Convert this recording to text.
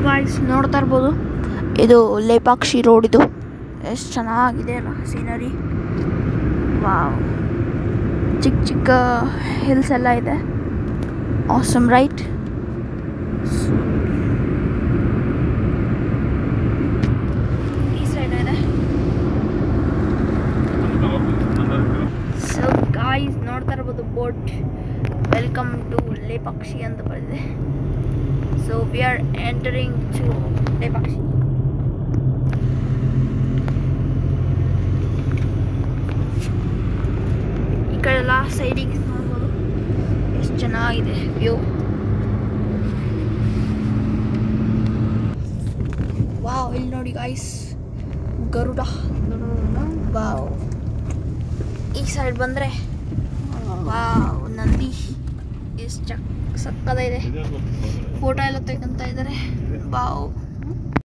guys ನೋಡ್ತಾ ಇರ್ಬೋದು ಇದು ಲೇಪಾಕ್ಷಿ ರೋಡ್ ಇದು ಎಷ್ಟು ಚೆನ್ನಾಗಿದೆ ಅಲ್ಲ ಸೀನರಿ ವಾವ್ ಚಿಕ್ಕ ಚಿಕ್ಕ ಹಿಲ್ಸ್ ಎಲ್ಲ ಇದೆ ಆಸಮ್ ರೈಟ್ ಈ ಸೈಡ್ ಇದೆ ಸೊ ಗಾಯ್ಸ್ ನೋಡ್ತಾ ಇರ್ಬೋದು ಬೋಟ್ ವೆಲ್ಕಮ್ ಟು ಲೇಪಾಕ್ಷಿ ಅಂತ ಬರೆದಿದೆ so we are entering to Lepakshi ಈ ಕಡೆ ಎಲ್ಲ ಸೈಡಿಗೆ ನೋಡ್ಬೋದು ಎಷ್ಟು ಚೆನ್ನಾಗಿದೆ ವ್ಯೂ ವಾವ್ ಇಲ್ಲಿ ನೋಡಿ ಗಾಯ್ಸ್ ಗರುಡ ವಾವ್ ಈ ಸೈಡ್ ಬಂದರೆ ವಾವ್ ನಂದಿ ಎಷ್ಟು ಚಕ್ ಸಕ್ಕದ ಇದೆ ಫೋಟೋ ಎಲ್ಲ ತೆಗೊಂತ ಇದ್ದಾರೆ ವಾವ್